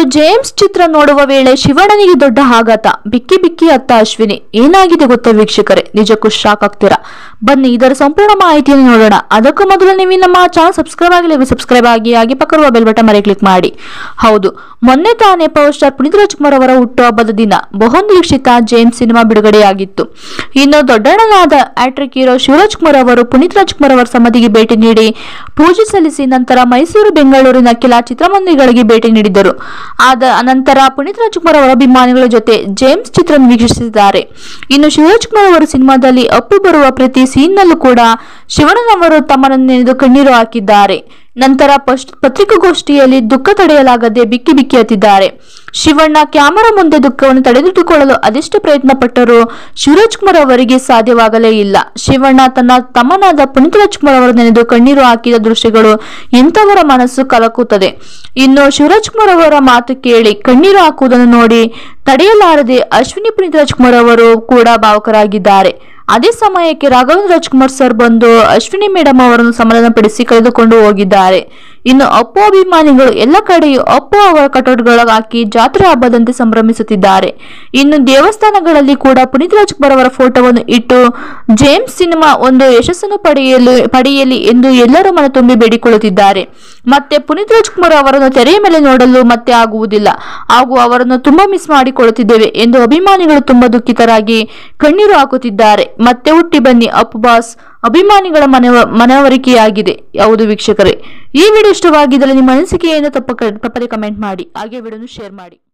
James ಚಿತ್ರ ನೋಡುವ ವೇಳೆ ಶಿವಣ್ಣನಿಗೆ ದೊಡ್ಡ ಆಘಾತ ಬಿಕ್ಕಿ ಬಿಕ್ಕಿ ಅತ್ತ ಅಶ್ವಿನಿ ಏನಾಗಿದೆ ಗೊತ್ತಾ ವೀಕ್ಷಕರೇ ನಿಜಕ್ಕೂ ಶಾಕ್ ಆಗ್ತೀರಾ ಬನ್ನಿ ಇದರ ಸಂಪೂರ್ಣ ಮಾಹಿತಿಯನ್ನು ನೋಡೋಣ ಅದಕ್ಕೂ ಮೊದಲು ನೀವು ನಮ್ಮ ಚಾನಲ್ ಸಬ್ಸ್ಕ್ರೈಬ್ ಆಗಿಲ್ಲ ಸಬ್ಸ್ಕ್ರೈಬ್ ಆಗಿ ಹಾಗೆ ಪಕ್ಕರುವ ಬೆಲ್ ಬಟನ್ ಮರೆ ಕ್ಲಿಕ್ ಮಾಡಿ ಹೌದು ಮೊನ್ನೆ ತಾನೇ ಪವರ್ ಸ್ಟಾರ್ ಪುನೀತ್ ರಾಜ್ಕುಮಾರ್ ಅವರ ಹುಟ್ಟುಹಬ್ಬದ ದಿನ ಬಹುನಿರೀಕ್ಷಿತ ಜೇಮ್ಸ್ ಸಿನಿಮಾ ಬಿಡುಗಡೆಯಾಗಿತ್ತು ಇನ್ನು ದೊಡ್ಡಣ್ಣನಾದ ಆಟ್ರಿಕ್ ಹೀರೋ ಶಿವರಾಜ್ ಕುಮಾರ್ ಅವರು ಪುನೀತ್ ರಾಜ್ಕುಮಾರ್ ಅವರ ಸಮಾಧಿಗೆ ಭೇಟಿ ನೀಡಿ ಪೂಜೆ ಸಲ್ಲಿಸಿ ನಂತರ ಮೈಸೂರು ಬೆಂಗಳೂರಿನ ಕೆಲ ಚಿತ್ರಮಂದಿರಗಳಿಗೆ ಭೇಟಿ ನೀಡಿದ್ದರು ಆದ ಅನಂತರ ಪುನೀತ್ ರಾಜ್ಕುಮಾರ್ ಅವರ ಅಭಿಮಾನಿಗಳ ಜೊತೆ ಜೇಮ್ಸ್ ಚಿತ್ರ ವೀಕ್ಷಿಸಿದ್ದಾರೆ ಇನ್ನು ಶಿವರಾಜ್ ಕುಮಾರ್ ಅವರು ಸಿನಿಮಾದಲ್ಲಿ ಅಪ್ಪು ಬರುವ ಪ್ರತಿ ಸೀನ್ನಲ್ಲೂ ಕೂಡ ಶಿವಣ್ಣನವರು ತಮ್ಮನ್ನು ನೆನೆದು ಕಣ್ಣೀರು ಹಾಕಿದ್ದಾರೆ ನಂತರ ಪಸ್ಟ್- ಪತ್ರಿಕಾಗೋಷ್ಠಿಯಲ್ಲಿ ದುಃಖ ತಡೆಯಲಾಗದೆ ಬಿಕ್ಕಿ ಬಿಕ್ಕಿ ಹತ್ತಿದ್ದಾರೆ ಶಿವಣ್ಣ ಕ್ಯಾಮರಾ ಮುಂದೆ ದುಃಖವನ್ನು ತಡೆದಿಟ್ಟುಕೊಳ್ಳಲು ಅದೆಷ್ಟು ಪ್ರಯತ್ನ ಪಟ್ಟರೂ ಶಿವರಾಜ್ ಕುಮಾರ್ ಅವರಿಗೆ ಸಾಧ್ಯವಾಗಲೇ ಇಲ್ಲ ಶಿವಣ್ಣ ತನ್ನ ತಮ್ಮನಾದ ಪುನೀತ್ ರಾಜ್ಕುಮಾರ್ ಅವರ ನೆನೆದು ಕಣ್ಣೀರು ಹಾಕಿದ ದೃಶ್ಯಗಳು ಎಂತವರ ಮನಸ್ಸು ಕಲಕುತ್ತದೆ ಇನ್ನು ಶಿವರಾಜ್ ಕುಮಾರ್ ಅವರ ಮಾತು ಕೇಳಿ ಕಣ್ಣೀರು ಹಾಕುವುದನ್ನು ನೋಡಿ ತಡೆಯಲಾರದೆ ಅಶ್ವಿನಿ ಪುನೀತ್ ರಾಜ್ಕುಮಾರ್ ಅವರು ಕೂಡ ಭಾವುಕರಾಗಿದ್ದಾರೆ ಅದೇ ಸಮಯಕ್ಕೆ ರಾಘವೇಂದ್ರ ರಾಜ್ಕುಮಾರ್ ಸರ್ ಬಂದು ಅಶ್ವಿನಿ ಮೇಡಮ್ ಅವರನ್ನು ಸಮಾಧಾನಪಡಿಸಿ ಕಳೆದುಕೊಂಡು ಹೋಗಿದ್ದಾರೆ ಇನ್ನು ಅಪ್ಪು ಅಭಿಮಾನಿಗಳು ಎಲ್ಲ ಕಡೆಯೂ ಅಪ್ಪು ಅವರ ಕಟೌಟ್ಗಳ ಹಾಕಿ ಜಾತ್ರೆ ಹಬ್ಬದಂತೆ ಸಂಭ್ರಮಿಸುತ್ತಿದ್ದಾರೆ ಇನ್ನು ದೇವಸ್ಥಾನಗಳಲ್ಲಿ ಕೂಡ ಪುನೀತ್ ರಾಜ್ಕುಮಾರ್ ಅವರ ಫೋಟೋವನ್ನು ಇಟ್ಟು ಜೇಮ್ಸ್ ಸಿನಿಮಾ ಒಂದು ಯಶಸ್ಸನ್ನು ಪಡೆಯಲು ಪಡೆಯಲಿ ಎಂದು ಎಲ್ಲರೂ ಮನ ತುಂಬಿ ಬೇಡಿಕೊಳ್ಳುತ್ತಿದ್ದಾರೆ ಮತ್ತೆ ಪುನೀತ್ ರಾಜ್ಕುಮಾರ್ ಅವರನ್ನು ತೆರೆಯ ಮೇಲೆ ನೋಡಲು ಮತ್ತೆ ಆಗುವುದಿಲ್ಲ ಹಾಗೂ ಅವರನ್ನು ತುಂಬಾ ಮಿಸ್ ಮಾಡಿಕೊಳ್ಳುತ್ತಿದ್ದೇವೆ ಎಂದು ಅಭಿಮಾನಿಗಳು ತುಂಬಾ ದುಃಖಿತರಾಗಿ ಕಣ್ಣೀರು ಹಾಕುತ್ತಿದ್ದಾರೆ ಮತ್ತೆ ಹುಟ್ಟಿ ಬನ್ನಿ ಅಪ್ಪು ಬಾಸ್ ಅಭಿಮಾನಿಗಳ ಮನವ ಮನವರಿಕೆಯಾಗಿದೆ ಯಾವುದು ವೀಕ್ಷಕರೇ ಈ ವಿಡಿಯೋ ಇಷ್ಟವಾಗಿದ್ದರೆ ನಿಮ್ಮ ಅನಿಸಿಕೆಯನ್ನು ತಪ್ಪ ತಪ್ಪದೆ ಕಮೆಂಟ್ ಮಾಡಿ ಹಾಗೆ ವಿಡಿಯೋನು ಶೇರ್ ಮಾಡಿ